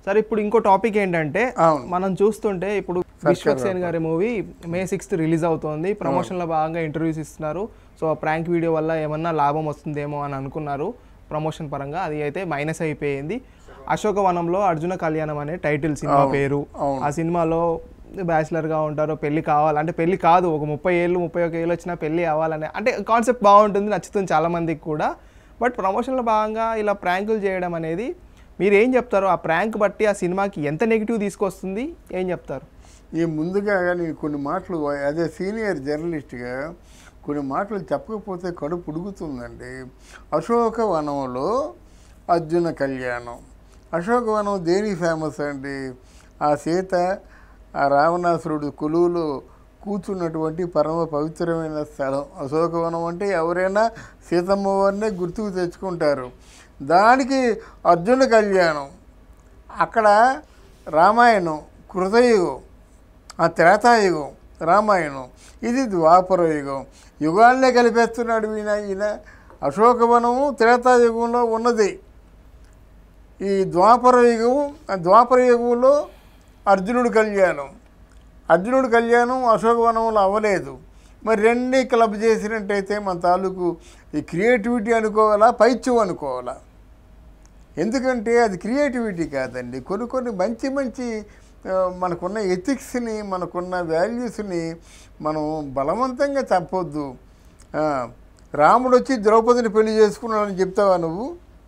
Sir ఇప్పుడు ఇంకో topic ఏంటంటే అవును. మనం చూస్తుంటే ఇప్పుడు విశ్వక్ సేన్ గారి మూవీ మే సిక్స్త్ రిలీజ్ అవుతోంది ప్రమోషన్లో భాగంగా ఇంటర్వ్యూస్ ఇస్తున్నారు సో ప్రాంక్ వీడియో వల్ల ఏమన్నా లాభం వస్తుందేమో అని అనుకున్నారు ప్రమోషన్ పరంగా అది అయితే మైనస్ అయిపోయింది అశోకవనంలో అర్జున కళ్యాణం అనే టైటిల్ సినిమా పేరు అవును. ఆ సినిమాలో బ్యాచిలర్గా ఉంటారు పెళ్లి కావాలి అంటే పెళ్లి కాదు ఒక ముప్పై ఏళ్ళు ముప్పై ఒక ఏళ్ళు వచ్చినా పెళ్లి అవ్వాలనే అంటే కాన్సెప్ట్ బాగుంటుంది నచ్చుతుంది చాలా మందికి కూడా బట్ ప్రమోషన్లో భాగంగా ఇలా ప్రాంకులు చేయడం అనేది మీరు ఏం చెప్తారు ఆ ప్రాంక్ బట్టి ఆ సినిమాకి ఎంత నెగిటివ్ తీసుకొస్తుంది ఏం చెప్తారు ఈ ముందుగా నేను కొన్ని మాటలు అదే సీనియర్ జర్నలిస్ట్గా కొన్ని మాటలు చెప్పకపోతే కడుపు ఉడుకుతుందండి అశోకవనంలో అర్జున కళ్యాణం అశోకవనం దేనికి ఫేమస్ అండి ఆ సీత ఆ రావణాసురుడు కొలువులో కూర్చున్నటువంటి పరమ పవిత్రమైన స్థలం అశోకవనం అంటే ఎవరైనా సీతమ్మ వారినే గుర్తుకు తెచ్చుకుంటారు దానికి అర్జున కళ్యాణం అక్కడ రామాయణం కృతయుగం ఆ త్రేతాయుగం రామాయణం ఇది ద్వాపర యుగం యుగాలనే కలిపేస్తున్నాడు ఈయన ఈయన అశోకవనము త్రేతాయుగంలో ఉన్నది ఈ ద్వాపర యుగం ఆ ద్వాపర యుగంలో అర్జునుడు కళ్యాణం అర్జునుడు కళ్యాణం అశోకవనంలో అవ్వలేదు మరి రెండే క్లబ్ చేసినట్టయితే మన తాలూకు ఈ క్రియేటివిటీ అనుకోవాలా పైత్యం అనుకోవాలా ఎందుకంటే అది క్రియేటివిటీ కాదండి కొన్ని కొన్ని మంచి మంచి ఆ, మనకున్న ఎథిక్స్ని మనకున్న వాల్యూస్ని మనం బలవంతంగా చెప్పొద్దు ఆ, రాముడు వచ్చి ద్రౌపదిని పెళ్లి చేసుకున్నాడని చెప్తావా నువ్వు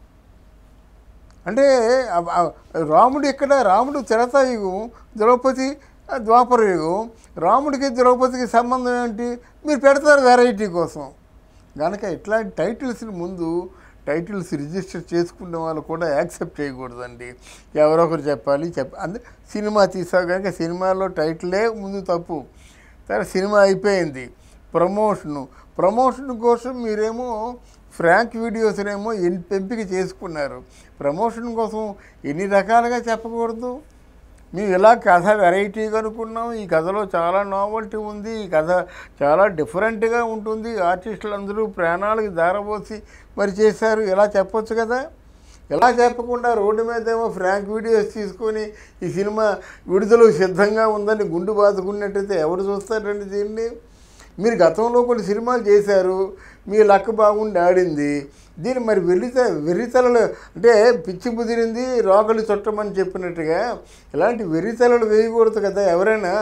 అంటే ఆ- ఆ రాముడు ఇక్కడ రాముడు త్రేతాయుగం ద్రౌపది ఆ, ద్వాపర యుగం రాముడికి ద్రౌపదికి సంబంధం ఏంటి మీరు పెడతారు వెరైటీ కోసం కనుక ఇట్లాంటి టైటిల్స్ని ముందు టైటిల్స్ రిజిస్టర్ చేసుకునే వాళ్ళు కూడా యాక్సెప్ట్ చేయకూడదండి ఎవరో ఒకరు చెప్పాలి చెప్ప అందు సినిమా తీసావు కనుక సినిమాలో టైటిలే ముందు తప్పు తర్వాత సినిమా అయిపోయింది ప్రమోషను ప్రమోషన్ కోసం మీరేమో ఫ్రాంక్ వీడియోస్నేమో ఎన్ ఎంపిక చేసుకున్నారు ప్రమోషన్ కోసం ఎన్ని రకాలుగా చెప్పకూడదు మేము ఇలా కథ వెరైటీగా అనుకున్నాం ఈ కథలో చాలా నావల్టీ ఉంది ఈ కథ చాలా డిఫరెంట్గా ఉంటుంది ఆర్టిస్టులు అందరూ ప్రాణాలకు దారపోసి మరి చేశారు ఇలా చెప్పొచ్చు కదా ఇలా చెప్పకుండా రోడ్డు మీద ఏమో ఫ్రాంక్ వీడియోస్ తీసుకొని ఈ సినిమా విడుదలకు సిద్ధంగా ఉందని గుండు బాదుకున్నట్టయితే ఎవరు చూస్తారండి దీన్ని మీరు గతంలో కొన్ని సినిమాలు చేశారు మీ లక్ బాగుండి ఆడింది దీన్ని మరి వెర్రిత వెర్రితలలు అంటే పిచ్చి ముదిరింది రోకలి చుట్టమని చెప్పినట్టుగా ఇలాంటి వెర్రితలలు వేయకూడదు కదా ఎవరైనా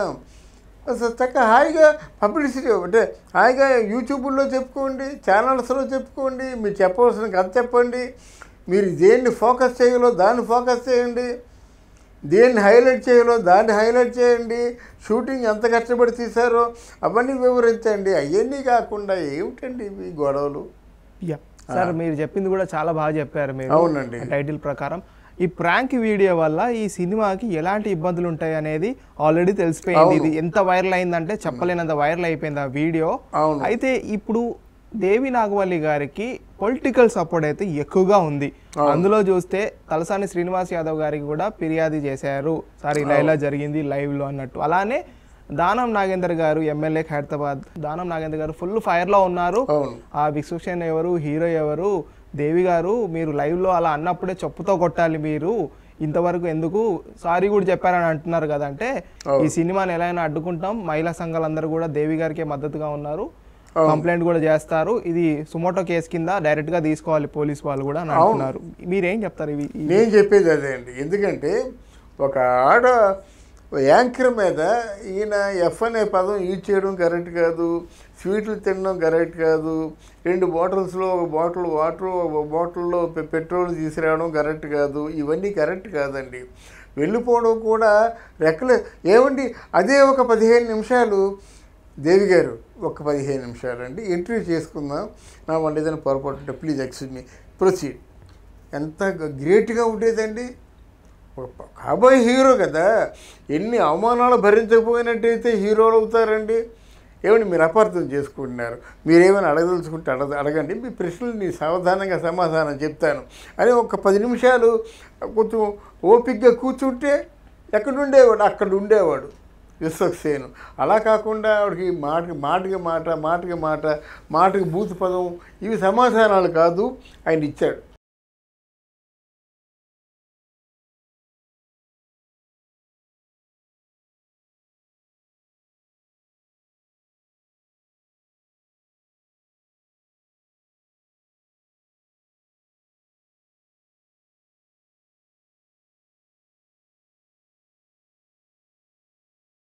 అసలు చక్కగా హాయిగా పబ్లిసిటీ అంటే హాయిగా యూట్యూబ్లో చెప్పుకోండి ఛానల్స్లో చెప్పుకోండి మీరు చెప్పవలసిన కథ చెప్పండి మీరు దేన్ని ఫోకస్ చేయాలో దాన్ని ఫోకస్ చేయండి దేన్ని హైలైట్ చేయాలో దాన్ని హైలైట్ చేయండి షూటింగ్ ఎంత కష్టపడి తీశారో అవన్నీ వివరించండి అవన్నీ కాకుండా ఏమిటండి ఇవి గొడవలు యా సార్ మీరు చెప్పింది కూడా చాలా బాగా చెప్పారు మీరు అవునండి. ఆ టైటిల్ ప్రకారం ఈ ప్రాంక్ వీడియో వల్ల ఈ సినిమాకి ఎలాంటి ఇబ్బందులు ఉంటాయి అనేది ఆల్రెడీ తెలిసిపోయింది ఇది ఎంత వైరల్ అయిందంటే చెప్పలేనంత వైరల్ అయిపోయింది ఆ వీడియో అవును. అయితే ఇప్పుడు దేవి నాగవల్లి గారికి పొలిటికల్ సపోర్ట్ అయితే ఎక్కువగా ఉంది అందులో చూస్తే తలసాని శ్రీనివాస్ యాదవ్ గారికి కూడా ఫిర్యాదు చేశారు సార్ ఇలా ఇలా జరిగింది లైవ్ లో అన్నట్టు అలానే దానం నాగేందర్ గారు ఎమ్మెల్యే ఖైరతాబాద్ దానం నాగేందర్ గారు ఫుల్ ఫైర్ లో ఉన్నారు అవును ఆ విశ్వక్సేన్ ఎవరు హీరో ఎవరు దేవి గారు మీరు లైవ్లో అలా అన్నప్పుడే చెప్పుతో కొట్టాలి మీరు ఇంతవరకు ఎందుకు సారీ కూడా చెప్పారని అంటున్నారు కదా అంటే ఈ సినిమాని ఎలా అయినా అడ్డుకుంటాం మహిళా సంఘాలందరూ కూడా దేవి గారికే మద్దతుగా ఉన్నారు కంప్లైంట్ కూడా చేస్తారు ఇది సుమోటో కేసు కింద డైరెక్ట్ గా తీసుకోవాలి పోలీస్ వాళ్ళు కూడా అని అంటున్నారు మీరేం చెప్తారు ఇవి ఈ- నేను చెప్పేది అదే అండి ఎందుకంటే ఒక ఆడ యాంకర్ మీద ఈయన ఎఫ్ అనే పదం యూజ్ చేయడం కరెక్ట్ కాదు స్వీట్లు తినడం కరెక్ట్ కాదు రెండు బాటిల్స్లో ఒక బాటిల్ వాటర్ ఒక బాటిల్లో పె- పెట్రోల్ తీసుకురావడం కరెక్ట్ కాదు ఇవన్నీ కరెక్ట్ కాదండి వెళ్ళిపోవడం కూడా రెక్కలే ఏమండి అదే ఒక పదిహేను నిమిషాలు దేవి గారు ఒక పదిహేను నిమిషాలు అండి ఇంటర్వ్యూ చేసుకుందాం నా వంట ఏదైనా పొరపాటు ఉంటే ప్లీజ్ ఎక్స్క్యూజ్ మీ ప్రొసీడ్ ఎంత గ్రేట్గా ఉండేదండి ఒక ప- కాబోయే హీరో కదా ఎన్ని అవమానాలు భరించకపోయినట్టయితే హీరోలు అవుతారండి ఏమండి మీరు అపార్థం చేసుకుంటున్నారు మీరేమైనా అడగదలుచుకుంటే అడగ అడగండి మీ ప్రశ్నలు నేను సావధానంగా సమాధానం చెప్తాను అని ఒక పది నిమిషాలు కొంచెం ఓపికగా కూర్చుంటే ఎక్కడ ఉండేవాడు అక్కడ ఉండేవాడు విశ్వక్సేను అలా కాకుండా ఆవిడకి మాటకి మాటకి మాట మాటకి మాట మాటకి బూతు పదం ఇవి సమాధానాలు కాదు ఆయన ఇచ్చాడు